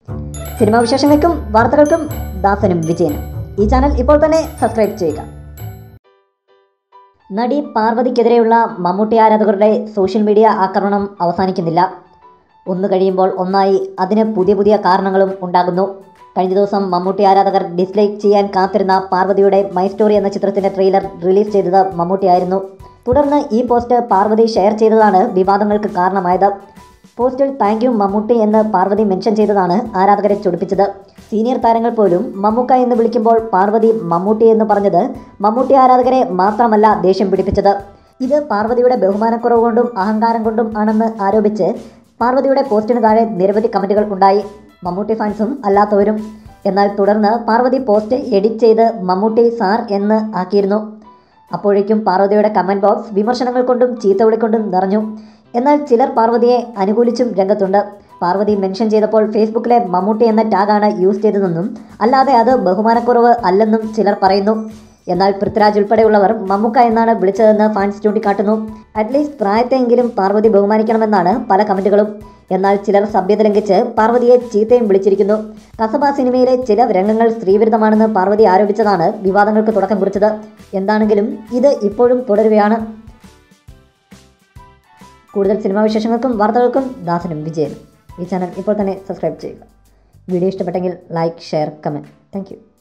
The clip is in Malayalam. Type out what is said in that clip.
സിനിമാ വിശേഷങ്ങൾക്കും വാർത്തകൾക്കും ദാസനും വിജയനും ഈ ചാനൽ ഇപ്പോൾ തന്നെ സബ്സ്ക്രൈബ് ചെയ്യുക നടി പാർവതിക്കെതിരെയുള്ള മമ്മൂട്ടി ആരാധകരുടെ സോഷ്യൽ മീഡിയ ആക്രമണം അവസാനിക്കുന്നില്ല ഒന്ന് കഴിയുമ്പോൾ ഒന്നായി അതിന് പുതിയ പുതിയ കാരണങ്ങളും ഉണ്ടാകുന്നു കഴിഞ്ഞ ദിവസം മമ്മൂട്ടി ആരാധകർ ഡിസ്ലൈക്ക് ചെയ്യാൻ കാത്തിരുന്ന പാർവതിയുടെ മൈ സ്റ്റോറി എന്ന ചിത്രത്തിന്റെ ട്രെയിലർ റിലീസ് ചെയ്തത് മമ്മൂട്ടിയായിരുന്നു തുടർന്ന് ഈ പോസ്റ്റ് പാർവതി ഷെയർ ചെയ്തതാണ് വിവാദങ്ങൾക്ക് കാരണമായത് പോസ്റ്റിൽ താങ്ക് യു മമ്മൂട്ടി എന്ന് പാർവതി മെൻഷൻ ചെയ്തതാണ് ആരാധകരെ ചൊടിപ്പിച്ചത് സീനിയർ താരങ്ങൾ പോലും മമ്മൂക്ക എന്ന് വിളിക്കുമ്പോൾ പാർവതി മമ്മൂട്ടി എന്ന് പറഞ്ഞത് മമ്മൂട്ടി ആരാധകരെ മാത്രമല്ല ദേഷ്യം പിടിപ്പിച്ചത് ഇത് പാർവതിയുടെ ബഹുമാനക്കുറവ് കൊണ്ടും അഹങ്കാരം കൊണ്ടും ആണെന്ന് ആരോപിച്ച് പാർവതിയുടെ പോസ്റ്റിന് താഴെ നിരവധി കമൻറ്റുകൾ ഉണ്ടായി മമ്മൂട്ടി ഫാൻസും അല്ലാത്തവരും എന്നാൽ തുടർന്ന് പാർവതി പോസ്റ്റ് എഡിറ്റ് ചെയ്ത് മമ്മൂട്ടി സാർ എന്ന് ആക്കിയിരുന്നു അപ്പോഴേക്കും പാർവതിയുടെ കമൻറ്റ് ബോക്സ് വിമർശനങ്ങൾ കൊണ്ടും ചീത്തവിളി കൊണ്ടും നിറഞ്ഞു എന്നാൽ ചിലർ പാർവതിയെ അനുകൂലിച്ചും രംഗത്തുണ്ട് പാർവതി മെൻഷൻ ചെയ്തപ്പോൾ ഫേസ്ബുക്കിലെ മമ്മൂട്ടി എന്ന ടാഗാണ് യൂസ് ചെയ്തതെന്നും അല്ലാതെ അത് ബഹുമാനക്കുറവ് അല്ലെന്നും ചിലർ പറയുന്നു എന്നാൽ പൃഥ്വിരാജ് ഉൾപ്പെടെയുള്ളവർ മമ്മൂക്ക എന്നാണ് വിളിച്ചതെന്ന് ഫാൻസ് ചൂണ്ടിക്കാട്ടുന്നു അറ്റ്ലീസ്റ്റ് പ്രായത്തെങ്കിലും പാർവതി ബഹുമാനിക്കണമെന്നാണ് പല കമൻറ്റുകളും എന്നാൽ ചിലർ സഭ്യത ലംഘിച്ച് പാർവതിയെ ചീത്തയും വിളിച്ചിരിക്കുന്നു കസബ സിനിമയിലെ ചില രംഗങ്ങൾ സ്ത്രീവിരുദ്ധമാണെന്ന് പാർവതി ആരോപിച്ചതാണ് വിവാദങ്ങൾക്ക് തുടക്കം കുറിച്ചത് എന്താണെങ്കിലും ഇത് ഇപ്പോഴും തുടരുകയാണ് കൂടുതൽ സിനിമാ വിശേഷങ്ങൾക്കും വാർത്തകൾക്കും ദാസനും വിജയനും ഈ ചാനൽ ഇപ്പോൾ തന്നെ സബ്സ്ക്രൈബ് ചെയ്യുക വീഡിയോ ഇഷ്ടപ്പെട്ടെങ്കിൽ ലൈക്ക് ഷെയർ കമൻറ്റ് താങ്ക്